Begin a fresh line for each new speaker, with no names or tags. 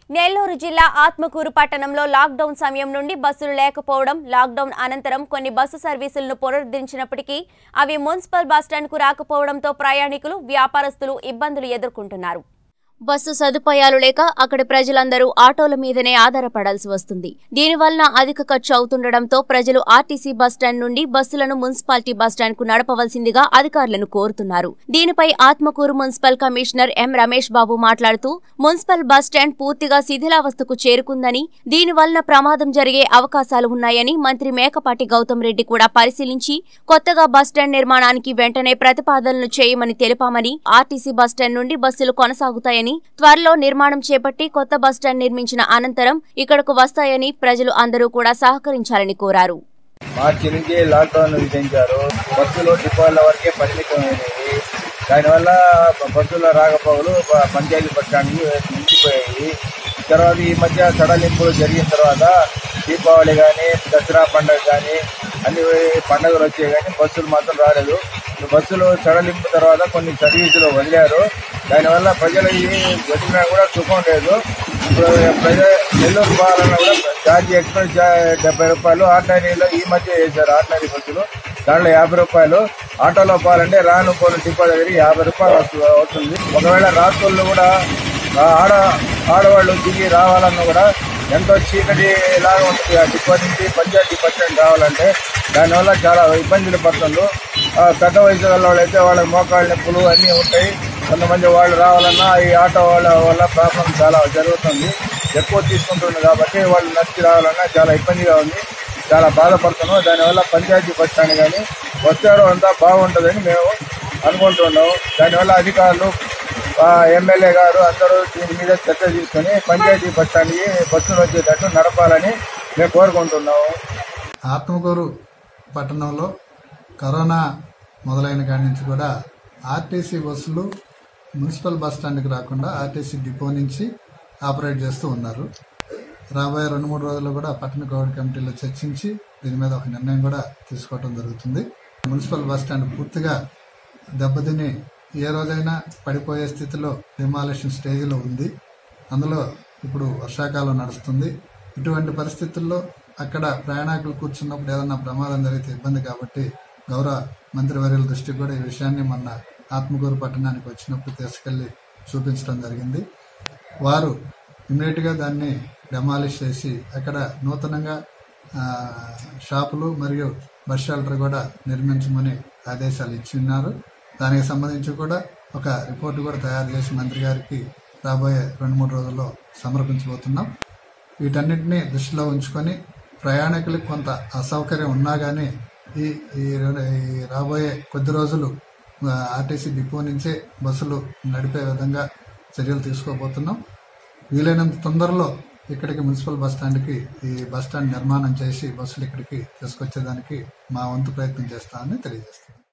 నెల్లూరు జిల్లా ఆత్మకూరు పట్టణంలో లాక్డౌన్ సమయం నుండి బస్సులు లేకపోవడం లాక్డౌన్ అనంతరం కొన్ని బస్సు సర్వీసులను పునరుద్ధరించినప్పటికీ అవి మున్సిపల్ బస్టాండ్కు రాకపోవడంతో ప్రయాణికులు వ్యాపారస్తులు ఇబ్బందులు ఎదుర్కొంటున్నారు బస్సు సదుపాయాలు లేక అక్కడి ప్రజలందరూ ఆటోల మీదనే ఆధారపడాల్సి వస్తుంది దీనివలన అధిక ఖర్చు అవుతుండటంతో ప్రజలు ఆర్టీసీ బస్టాండ్ నుండి బస్సులను మున్సిపాలిటీ బస్టాండ్ కు నడపవలసిందిగా అధికారులను కోరుతున్నారు దీనిపై Atmakur municipal commissioner M Ramesh Babu మాట్లాడుతూ మున్సిపల్ బస్టాండ్ పూర్తిగా శిథిలావస్థకు చేరుకుందని దీనివలన ప్రమాదం జరిగే అవకాశాలు ఉన్నాయని మంత్రి మేకపాటి గౌతమ్ రెడ్డి కూడా పరిశీలించి కొత్తగా బస్టాండ్ నిర్మాణానికి వెంటనే ప్రతిపాదనలు చేయమని తెలిపామని ఆర్టీసీ బస్టాండ్ నుండి బస్సులు కొనసాగుతాయని త్వరలో నిర్మాణం చేపట్టి కొత్త బస్టాండ్ నిర్మించిన అనంతరం ఇక్కడకు వస్తాయని ప్రజలు అందరూ కూడా సహకరించాలని కోరారు
మార్చి నుంచి లాక్డౌన్ విధించారు బస్సులు డిపోల వరకే పరిమితమైనవి దానివల్ల బస్సుల రాకపోకలు ప- పంచాయతీ బస్ స్టాండ్కి నిలిచిపోయాయి తర్వాత ఈ మధ్య సడలింపులు జరిగిన తర్వాత దీపావళి కానీ దసరా పండుగ కానీ అన్ని పండుగలు వచ్చాయి కానీ బస్సులు మాత్రం రాలేదు ఈ బస్సులు సడలింపు తర్వాత కొన్ని సర్వీసులు వదిలారు దానివల్ల ప్రజలకి వచ్చినా కూడా సుఖం లేదు ఇప్పుడు ప్రజ నెల్లూరు పోవాలన్నా కూడా ఛార్జీ ఎక్స్ప్రెస్ చా- డెబ్బై రూపాయలు ఆర్డినరీలో ఈ మధ్య వేశారు ఆర్డినరీ బస్సులు దాంట్లో యాభై రూపాయలు ఆటోలో పోవాలంటే రాను పోను డిపో దగ్గర యాభై రూపాయలు వస్తు- అవుతుంది ఒకవేళ రాత్రుల్లో కూడా ఆ ఆడ ఆడవాళ్ళు దిగి రావాలన్నా కూడా ఎంతో చీకటి లాగా ఉంటుంది ఆ డిపో నుంచి పంచాయతీ బస్ స్టాండ్ రావాలంటే దానివల్ల చాలా ఇబ్బందులు పడుతుండ్రు ఆ, పెద్ద వయసు గల వాళ్ళు అయితే వాళ్ళ మోకాళ్ళ నొప్పులు అన్నీ ఉంటాయి కొంతమంది వాళ్ళు రావాలన్నా ఈ ఆటో వాళ్ళ వల్ల ప్రాబ్లం చాలా జరుగుతుంది ఎక్కువ తీసుకుంటుంది కాబట్టి వాళ్ళు నడిచి రావాలన్నా చాలా ఇబ్బందిగా ఉంది చాలా బాధపడుతున్నాం దానివల్ల పంచాయతీ బస్ స్టాండ్ కానీ వచ్చారు అంతా బాగుంటుందని మేము అనుకుంటున్నాం దానివల్ల అధికారులు ఆ, ఎమ్మెల్యే గారు అందరూ దీని మీద చర్చ తీసుకొని పంచాయతీ బస్ స్టాండ్కి బస్సులు వచ్చేటట్టు నడపాలని మేము కోరుకుంటున్నాము
ఆత్మకూరు పట్టణంలో కరోనా మొదలైన కాడి నుంచి కూడా ఆర్టీసీ బస్సులు మున్సిపల్ బస్ స్టాండ్కి రాకుండా ఆర్టీసీ డిపో నుంచి ఆపరేట్ చేస్తూ ఉన్నారు రాబోయే రెండు మూడు రోజుల్లో కూడా పట్టణ కోవిడ్ కమిటీలో చర్చించి దీని మీద ఒక నిర్ణయం కూడా తీసుకోవడం జరుగుతుంది మున్సిపల్ బస్ స్టాండ్ పూర్తిగా దెబ్బతిని ఏ రోజైనా పడిపోయే స్థితిలో డిమాలిషన్ స్టేజ్లో ఉంది అందులో ఇప్పుడు వర్షాకాలం నడుస్తుంది ఇటువంటి పరిస్థితుల్లో అక్కడ ప్రయాణికులు కూర్చున్నప్పుడు ఏదన్నా ప్రమాదం జరిగితే ఇబ్బంది కాబట్టి గౌరవ మంత్రివర్యుల దృష్టికి కూడా ఈ విషయాన్ని మొన్న ఆత్మకూరు పట్టణానికి వచ్చినప్పుడు తీసుకెళ్లి చూపించడం జరిగింది వారు ఇమీడియట్ గా దాన్ని డెమాలిష్ చేసి అక్కడ నూతనంగా ఆ, షాపులు మరియు బస్ షెల్టర్ కూడా నిర్మించమని ఆదేశాలు ఇచ్చిన్నారు దానికి సంబంధించి కూడా ఒక రిపోర్ట్ కూడా తయారు చేసి మంత్రి గారికి రాబోయే రెండు మూడు రోజుల్లో సమర్పించబోతున్నాం వీటన్నిటిని దృష్టిలో ఉంచుకొని ప్రయాణికులకు కొంత అసౌకర్యం ఉన్నా కానీ ఈ ఈ రె- ఈ రాబోయే కొద్ది రోజులు ఆ, ఆర్టీసీ డిపో నుంచే బస్సులు నడిపే విధంగా చర్యలు తీసుకోబోతున్నాం వీలైనంత తొందరలో ఇక్కడికి మున్సిపల్ బస్ స్టాండ్కి ఈ బస్ స్టాండ్ నిర్మాణం చేసి బస్సులు ఇక్కడికి తీసుకొచ్చేదానికి మా వంతు ప్రయత్నం చేస్తామని తెలియజేస్తాం